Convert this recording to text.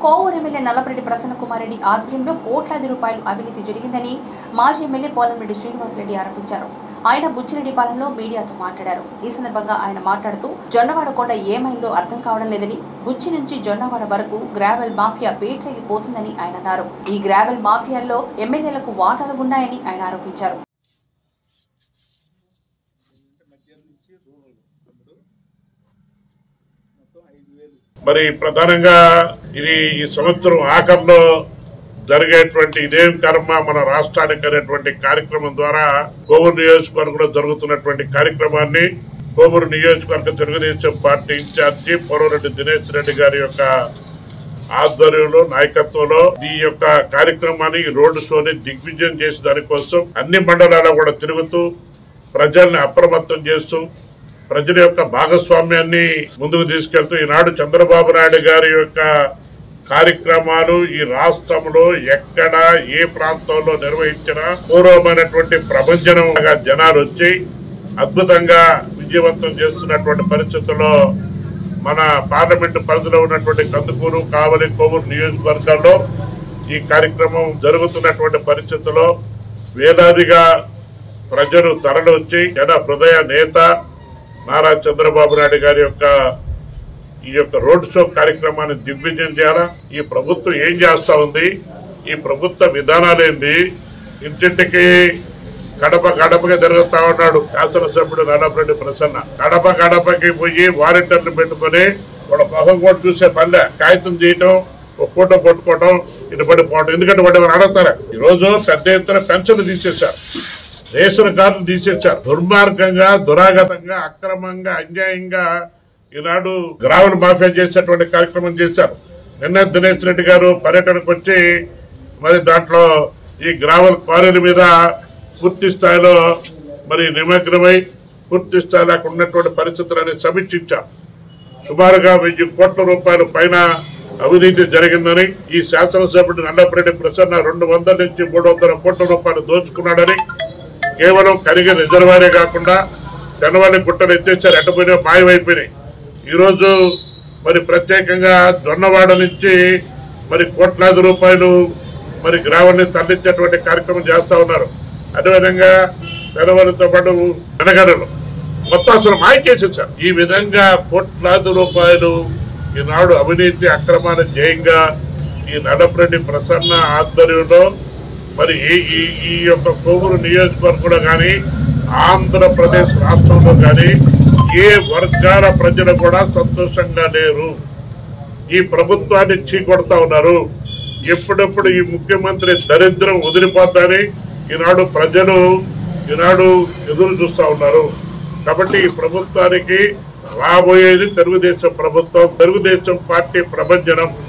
Kovur MLA Nallapareddy Prasanna Kumar Reddy ఆధ్వర్యంలో కోట్లాది రూపాయలు అవినీతి జరిగిందని మాజీ ఎమ్మెల్యే పోలంరెడ్డి శ్రీనివాసరెడ్డి ఆరోపించారు ఆయన బుచ్చిరెడ్డిపాలెంలో మీడియాతో మాట్లాడారు ఈ సందర్భంగా ఆయన మాట్లాడుతూ జొన్నవాడ కొండ ఏమైందో అర్థం కావడం లేదని బుచ్చి నుంచి జొన్నవాడ వరకు గ్రావెల్ మాఫియా పేట్రేగిపోతుందని ఆయన అన్నారు ఈ గ్రావెల్ మాఫియాల్లో ఎమ్మెల్యేలకు వాటాలు ఉన్నాయని ఆయన ఆరోపించారు మరి ప్రధానంగా ఇది ఈ సంవత్సరం ఆఖరిలో జరిగేటువంటి ఇదేం కర్మ మన రాష్ట్రానికి అనేటువంటి కార్యక్రమం ద్వారా కోవూరు నియోజకవర్గంలో జరుగుతున్నటువంటి కార్యక్రమాన్ని కోవూరు నియోజకవర్గ తెలుగుదేశం పార్టీ ఇన్ఛార్జి పోరవరెడ్డి దినేష్ రెడ్డి గారి యొక్క ఆధ్వర్యంలో నాయకత్వంలో ఈ యొక్క కార్యక్రమాన్ని ఈ రోడ్డు షోని దిగ్విజయం చేసే దానికోసం అన్ని మండలాల్లో కూడా తిరుగుతూ ప్రజల్ని అప్రమత్తం చేస్తూ ప్రజల యొక్క భాగస్వామ్యాన్ని ముందుకు తీసుకెళ్తూ ఈనాడు చంద్రబాబు నాయుడు గారి యొక్క కార్యక్రమాలు ఈ రాష్ట్రంలో ఎక్కడ ఏ ప్రాంతంలో నిర్వహించినా పూర్వమైనటువంటి ప్రభంజనంగా జనాలు వచ్చి అద్భుతంగా విజయవంతం చేస్తున్నటువంటి పరిస్థితుల్లో మన పార్లమెంటు పరిధిలో ఉన్నటువంటి కందుకూరు కావలి కోవూరు నియోజకవర్గాల్లో ఈ కార్యక్రమం జరుగుతున్నటువంటి పరిస్థితుల్లో వేలాదిగా ప్రజలు తరలివచ్చి జన హృదయ నేత నారా చంద్రబాబు నాయుడు గారి యొక్క ఈ యొక్క రోడ్ షో కార్యక్రమాన్ని దిగ్విజయం చేయాలా ఈ ప్రభుత్వం ఏం చేస్తా ఉంది ఈ ప్రభుత్వ విధానాలేంది ఇంటింటికి గడప గడపకి తిరుగుతా ఉన్నాడు శాసనసభ్యుడు నల్లపరెడ్డి ప్రసన్న గడప గడపకి పోయి వాలంటీర్లు పెట్టుకొని వాళ్ళ మొహం కూడా చూసే పల్లె కాగితం చేయటం ఒక ఫోటో కొట్టుకోవటం ఇటు పడిపోవటం ఎందుకంటే వాడు ఎవరు అడుగుతారా ఈ రోజు పెద్ద ఎత్తున పెన్షన్లు తీసేశారు రేషన్ కార్డులు తీసేశారు దుర్మార్గంగా దురాగతంగా అక్రమంగా అన్యాయంగా ఈనాడు గ్రావెల్ మాఫియా చేసేటువంటి కార్యక్రమం చేశారు నిన్న దినేష్ రెడ్డి గారు పర్యటనకు వచ్చి మరి దాంట్లో ఈ గ్రావెల్ క్వారీల మీద పూర్తి స్థాయిలో మరి నిమగ్నమై పూర్తి స్థాయిలో అక్కడ ఉన్నటువంటి పరిస్థితులని సమీక్షించారు సుమారుగా వెయ్యి కోట్ల రూపాయల పైన అవినీతి జరిగిందని ఈ శాసనసభ్యుడు నల్లపరెడ్డి ప్రసన్న రెండు వందల నుంచి మూడు వందల కోట్ల రూపాయలు దోచుకున్నాడని కేవలం కరిగే రిజర్వాయరే కాకుండా తెనవల్లి గుట్టలు ఎత్తేసారు ఎట్టపోయినా మాయమైపోయినాయి ఈరోజు మరి ప్రత్యేకంగా దొన్నవాడ నుంచి మరి కోట్లాది రూపాయలు మరి గ్రామాన్ని తరలించేటువంటి కార్యక్రమం చేస్తా ఉన్నారు అదేవిధంగా తెనవల్లితో పాటు వెనగడలు మొత్తం అసలు మాయ చేసేసారు ఈ విధంగా కోట్లాది రూపాయలు ఈనాడు అవినీతి అక్రమాల జయంగా ఈ నడపరెడ్డి ప్రసన్న ఆధ్వర్యంలో మరి ఈ ఈ- ఈ యొక్క కోవూరు నియోజకవర్గంలో కానీ ఆంధ్రప్రదేశ్ రాష్ట్రంలో కానీ ఏ వర్గాల ప్రజలు కూడా సంతోషంగా లేరు ఈ ప్రభుత్వాన్ని చీకొడతా ఉన్నారు ఎప్పుడెప్పుడు ఈ ముఖ్యమంత్రి దరిద్రం వదిలిపోతారని ఈనాడు ప్రజలు ఈనాడు ఎదురు చూస్తా ఉన్నారు కాబట్టి ఈ ప్రభుత్వానికి రాబోయేది తెలుగుదేశం ప్రభుత్వం తెలుగుదేశం పార్టీ ప్రభంజనం